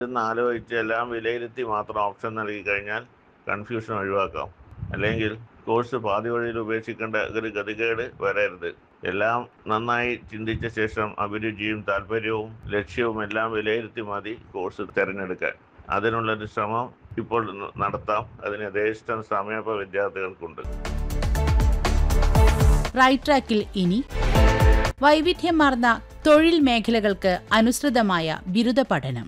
എന്ന് ആലോചിച്ച് എല്ലാം വിലയിരുത്തി മാത്രം ഓപ്ഷൻ നൽകി കഴിഞ്ഞാൽ കൺഫ്യൂഷൻ ഒഴിവാക്കാം അല്ലെങ്കിൽ കോഴ്സ് പാതി വഴിയിൽ ഉപേക്ഷിക്കേണ്ട ഒരു ഗതികേട് വരരുത് എല്ലാം നന്നായി ചിന്തിച്ച ശേഷം അഭിരുചിയും താല്പര്യവും ലക്ഷ്യവും എല്ലാം വിലയിരുത്തി മതി കോഴ്സ് തിരഞ്ഞെടുക്കാൻ അതിനുള്ളൊരു ശ്രമം ഇപ്പോൾ ന- നടത്താം അതിന് യഥേഷ്ടം സമയപ്പ വിദ്യാർത്ഥികൾക്കുണ്ട് റൈറ്റ് ട്രാക്കിൽ ഇനി വൈവിധ്യമാർന്ന തൊഴിൽ മേഖലകൾക്ക് അനുസൃതമായ ബിരുദ പഠനം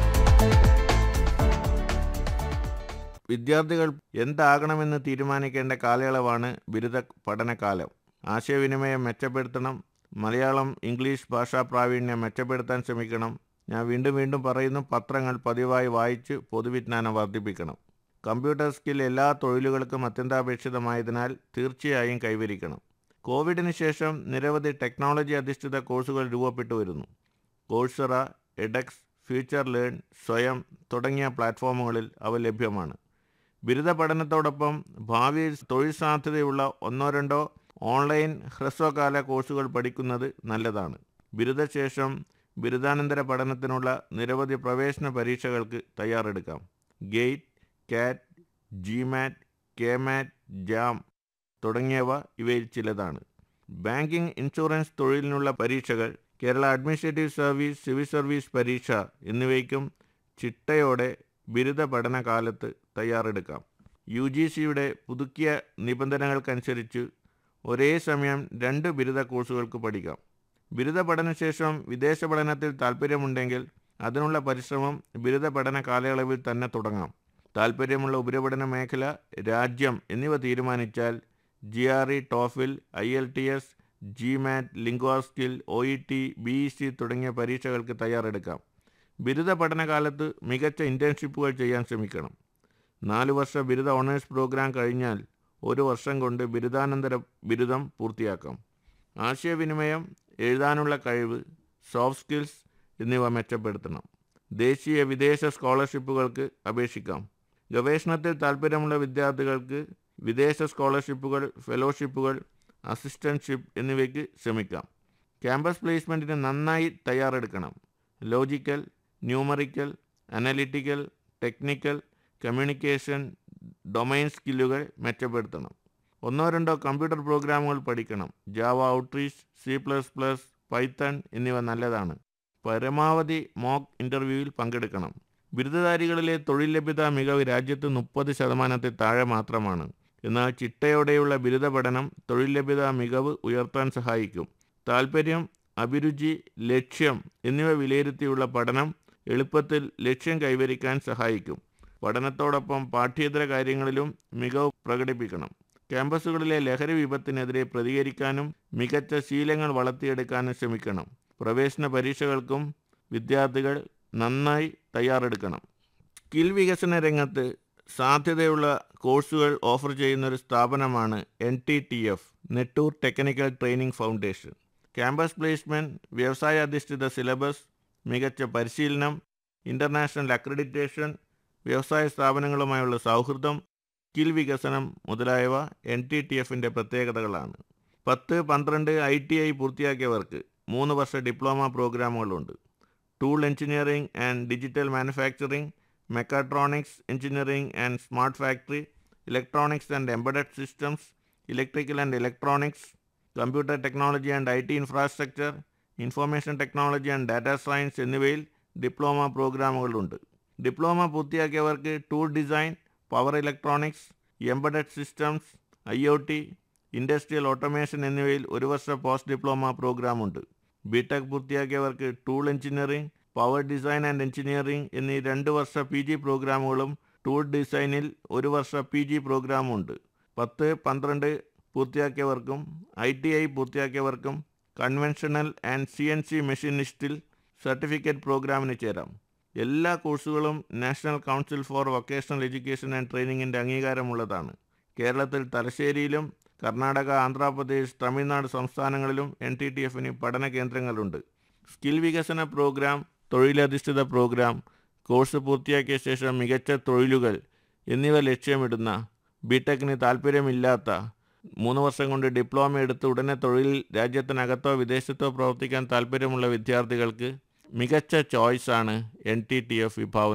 വിദ്യാർത്ഥികൾ എന്താകണമെന്ന് തീരുമാനിക്കേണ്ട കാലയളവാണ് ബിരുദ പഠനകാലം ആശയവിനിമയം മെച്ചപ്പെടുത്തണം മലയാളം ഇംഗ്ലീഷ് ഭാഷാ പ്രാവീണ്യം മെച്ചപ്പെടുത്താൻ ശ്രമിക്കണം ഞാൻ വീണ്ടും വീണ്ടും പറയുന്നു പത്രങ്ങൾ പതിവായി വായിച്ച് പൊതുവിജ്ഞാനം വർദ്ധിപ്പിക്കണം കമ്പ്യൂട്ടർ സ്കിൽ എല്ലാ തൊഴിലുകൾക്കും അത്യന്താപേക്ഷിതമായതിനാൽ തീർച്ചയായും കൈവരിക്കണം കോവിഡിന് ശേഷം നിരവധി ടെക്നോളജി അധിഷ്ഠിത കോഴ്സുകൾ രൂപപ്പെട്ടു വരുന്നു കോഴ്സറ എഡക്സ് ഫ്യൂച്ചർ ലേൺ സ്വയം തുടങ്ങിയ പ്ലാറ്റ്ഫോമുകളിൽ അവ ലഭ്യമാണ് ബിരുദ പഠനത്തോടൊപ്പം ഭാവിയിൽ തൊഴിൽ സാധ്യതയുള്ള ഒന്നോ രണ്ടോ ഓൺലൈൻ ഹ്രസ്വകാല കോഴ്സുകൾ പഠിക്കുന്നത് നല്ലതാണ് ബിരുദശേഷം ബിരുദാനന്തര പഠനത്തിനുള്ള നിരവധി പ്രവേശന പരീക്ഷകൾക്ക് തയ്യാറെടുക്കാം ഗേറ്റ് കാറ്റ് ജിമാറ്റ് കെമാറ്റ് ജാം തുടങ്ങിയവ ഇവയിൽ ചിലതാണ് ബാങ്കിംഗ് ഇൻഷുറൻസ് തൊഴിലിനുള്ള പരീക്ഷകൾ Kerala administrative service civil service പരീക്ഷ എന്നിവയ്ക്കും ചിട്ടയോടെ ബിരുദ പഠനകാലത്ത് തയ്യാറെടുക്കാം യു ജി സിയുടെ പുതുക്കിയ നിബന്ധനകൾക്കനുസരിച്ച് ഒരേ സമയം രണ്ട് ബിരുദ കോഴ്സുകൾക്ക് പഠിക്കാം ബിരുദ പഠനശേഷം വിദേശ പഠനത്തിൽ താൽപ്പര്യമുണ്ടെങ്കിൽ അതിനുള്ള പരിശ്രമം ബിരുദ പഠന കാലയളവിൽ തന്നെ തുടങ്ങാം താൽപ്പര്യമുള്ള ഉപരിപഠന മേഖല രാജ്യം എന്നിവ തീരുമാനിച്ചാൽ G R E TOEFL I L T S G MAT Linguaskill O E T B E C തുടങ്ങിയ പരീക്ഷകൾക്ക് തയ്യാറെടുക്കാം ബിരുദ പഠനകാലത്ത് മികച്ച ഇൻറ്റേൺഷിപ്പുകൾ ചെയ്യാൻ ശ്രമിക്കണം നാല് വർഷ ബിരുദ ഓണേഴ്സ് പ്രോഗ്രാം കഴിഞ്ഞാൽ ഒരു വർഷം കൊണ്ട് ബിരുദാനന്തര ബിരുദം പൂർത്തിയാക്കാം ആശയവിനിമയം എഴുതാനുള്ള കഴിവ് സോഫ്റ്റ് സ്കിൽസ് എന്നിവ മെച്ചപ്പെടുത്തണം ദേശീയ വിദേശ സ്കോളർഷിപ്പുകൾക്ക് അപേക്ഷിക്കാം ഗവേഷണത്തിൽ താൽപ്പര്യമുള്ള വിദ്യാർത്ഥികൾക്ക് വിദേശ സ്കോളർഷിപ്പുകൾ ഫെലോഷിപ്പുകൾ അസിസ്റ്റൻഷിപ്പ് എന്നിവയ്ക്ക് ശ്രമിക്കാം ക്യാമ്പസ് പ്ലേസ്മെൻറ്റിന് നന്നായി തയ്യാറെടുക്കണം logical numerical analytical technical communication domain സ്കില്ലുകൾ മെച്ചപ്പെടുത്തണം ഒന്നോ രണ്ടോ കമ്പ്യൂട്ടർ പ്രോഗ്രാമുകൾ പഠിക്കണം Java outreach C plus plus Python എന്നിവ നല്ലതാണ് പരമാവധി മോക്ക് ഇൻ്റർവ്യൂവിൽ പങ്കെടുക്കണം ബിരുദധാരികളിലെ തൊഴിൽ ലഭ്യത മികവ് രാജ്യത്ത് മുപ്പത് ശതമാനത്തിൽ താഴെ മാത്രമാണ് എന്നാൽ ചിട്ടയോടെയുള്ള ബിരുദ പഠനം തൊഴിൽ ലഭ്യത മികവ് ഉയർത്താൻ സഹായിക്കും താൽപ്പര്യം അഭിരുചി ലക്ഷ്യം എന്നിവ വിലയിരുത്തിയുള്ള പഠനം എളുപ്പത്തിൽ ലക്ഷ്യം കൈവരിക്കാൻ സഹായിക്കും പഠനത്തോടൊപ്പം പാഠ്യേതര കാര്യങ്ങളിലും മികവ് പ്രകടിപ്പിക്കണം ക്യാമ്പസുകളിലെ ലഹരി വിപത്തിനെതിരെ പ്രതികരിക്കാനും മികച്ച ശീലങ്ങൾ വളർത്തിയെടുക്കാനും ശ്രമിക്കണം പ്രവേശന പരീക്ഷകൾക്കും വിദ്യാർത്ഥികൾ നന്നായി തയ്യാറെടുക്കണം സ്കിൽ വികസന രംഗത്ത് സാധ്യതയുള്ള കോഴ്സുകൾ ഓഫർ ചെയ്യുന്ന ഒരു സ്ഥാപനമാണ് N T T F Nettur technical training foundation campus placement വ്യവസായ അധിഷ്ഠിത സിലബസ് മികച്ച പരിശീലനം ഇൻ്റർനാഷണൽ അക്രഡിറ്റേഷൻ വ്യവസായ സ്ഥാപനങ്ങളുമായുള്ള സൗഹൃദം സ്കിൽ വികസനം മുതലായവ എൻ ടി ടി എഫിൻ്റെ പ്രത്യേകതകളാണ് പത്ത് പന്ത്രണ്ട് ഐ ടി ഐ പൂർത്തിയാക്കിയവർക്ക് മൂന്ന് വർഷ ഡിപ്ലോമ പ്രോഗ്രാമുകളുണ്ട് tool engineering and digital manufacturing mechatronics engineering and smart factory electronics and embedded systems electrical and electronics computer technology and I T infrastructure information technology and data science എന്നിവയിൽ diploma പ്രോഗ്രാമുകളുണ്ട് diploma പൂർത്തിയാക്കിയവർക്ക് tool design power electronics embedded systems I O T industrial automation എന്നിവയിൽ ഒരു വർഷ post diploma പ്രോഗ്രാമുണ്ട് B Tech പൂർത്തിയാക്കിയവർക്ക് tool engineering power design and engineering എന്നീ രണ്ട് വർഷ പി ജി പ്രോഗ്രാമുകളും ടൂൾ ഡിസൈനിൽ ഒരു വർഷ പി ജി പ്രോഗ്രാമുണ്ട് പത്ത് പന്ത്രണ്ട് പൂർത്തിയാക്കിയവർക്കും ഐ ടി ഐ പൂർത്തിയാക്കിയവർക്കും conventional and C N C മെഷീനിസ്റ്റിൽ സർട്ടിഫിക്കറ്റ് പ്രോഗ്രാമിന് ചേരാം എല്ലാ കോഴ്സുകളും national council for vocational education and ട്രെയിനിങ്ങിൻ്റെ അംഗീകാരമുള്ളതാണ് കേരളത്തിൽ തലശ്ശേരിയിലും കർണാടക ആന്ധ്രാപ്രദേശ് തമിഴ്നാട് സംസ്ഥാനങ്ങളിലും എൻ ടി ടി എഫിന് പഠന കേന്ദ്രങ്ങളുണ്ട് സ്കിൽ വികസന പ്രോഗ്രാം തൊഴിലധിഷ്ഠിത പ്രോഗ്രാം കോഴ്സ് പൂർത്തിയാക്കിയ ശേഷം മികച്ച തൊഴിലുകൾ എന്നിവ ലക്ഷ്യമിടുന്ന ബിടെക്കിന് താല്പര്യമില്ലാത്ത മൂന്ന് വർഷം കൊണ്ട് ഡിപ്ലോമ എടുത്ത് ഉടനെ തൊഴിൽ രാജ്യത്തിനകത്തോ വിദേശത്തോ പ്രവർത്തിക്കാൻ താല്പര്യമുള്ള വിദ്യാർത്ഥികൾക്ക് മികച്ച ചോയ്സാണ് എൻ ടി ടി എഫ് വിഭാവം